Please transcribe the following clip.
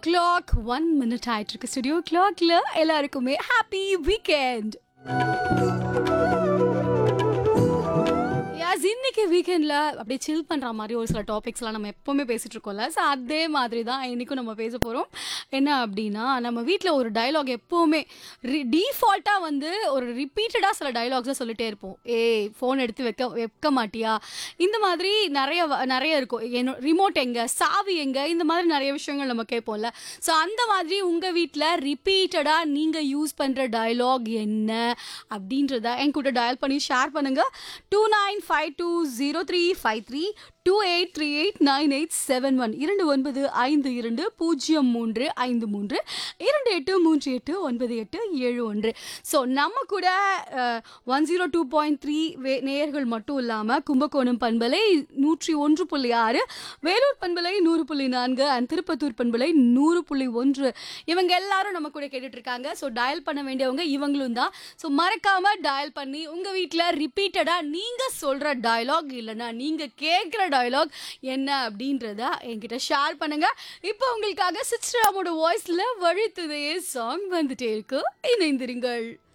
clock one minute ஆயிட்டு இருக்கு studio கிளாக்ல எல்லாருக்குமே ஹாப்பி வீக்கெண்ட் யாஸ் இன்னைக்கு வீக்கெண்டில் அப்படியே சில் பண்ணுற மாதிரி ஒரு சில டாபிக்ஸ்லாம் நம்ம எப்போவுமே பேசிகிட்டு இருக்கோம்ல ஸோ அதே மாதிரி தான் இன்றைக்கும் நம்ம பேச போகிறோம் என்ன அப்படின்னா நம்ம வீட்டில் ஒரு டயலாக் எப்போவுமே டீஃபால்ட்டாக வந்து ஒரு ரிப்பீட்டடாக சில டயலாக்ஸை சொல்லிட்டே இருப்போம் ஏய் ஃபோன் எடுத்து வைக்க வைக்க மாட்டியா இந்த மாதிரி நிறைய வ- நிறைய இருக்கும் என்ன ரிமோட் எங்கே சாவி எங்கே இந்த மாதிரி நிறைய விஷயங்கள் நம்ம கேட்போம்ல ஸோ அந்த மாதிரி உங்கள் வீட்டில் ரிப்பீட்டடாக நீங்கள் யூஸ் பண்ணுற டயலாக் என்ன அப்படின்றத என் கூட டயல் பண்ணி ஷேர் பண்ணுங்கள் two nine five two zero three five three two eight three eight nine eight seven one இரண்டு ஒன்பது ஐந்து இரண்டு பூஜ்ஜியம் மூன்று ஐந்து மூன்று இரண்டு எட்டு மூன்று எட்டு ஒன்பது எட்டு ஏழு ஒன்று ஸோ நம்ம கூட one zero two point three வே நேயர்கள் மட்டும் இல்லாமல் கும்பகோணம் பண்பலை நூற்றி ஒன்று புள்ளி ஆறு வேலூர் பண்பலை நூறு புள்ளி நான்கு அண்ட் திருப்பத்தூர் பண்பலை நூறு புள்ளி ஒன்று இவங்க எல்லாரும் நம்ம கூட கேட்டுட்டு இருக்காங்க ஸோ டயல் பண்ண வேண்டியவங்க இவங்களும் தான் ஸோ மறக்காம டயல் பண்ணி உங்க வீட்டில் ரிப்பீட்டடாக நீங்க சொல்ற டயலாக் இல்லைன்னா நீங்க கேட்குற டயலாக் என்ன அப்படின்றத என்கிட்ட ஷேர் பண்ணுங்க இப்போ உங்களுக்காக சிஸ்டராமோட வாய்ஸ்ல வழித்துதையே சாங் வந்துட்டே இருக்கு இணைந்திருங்கள்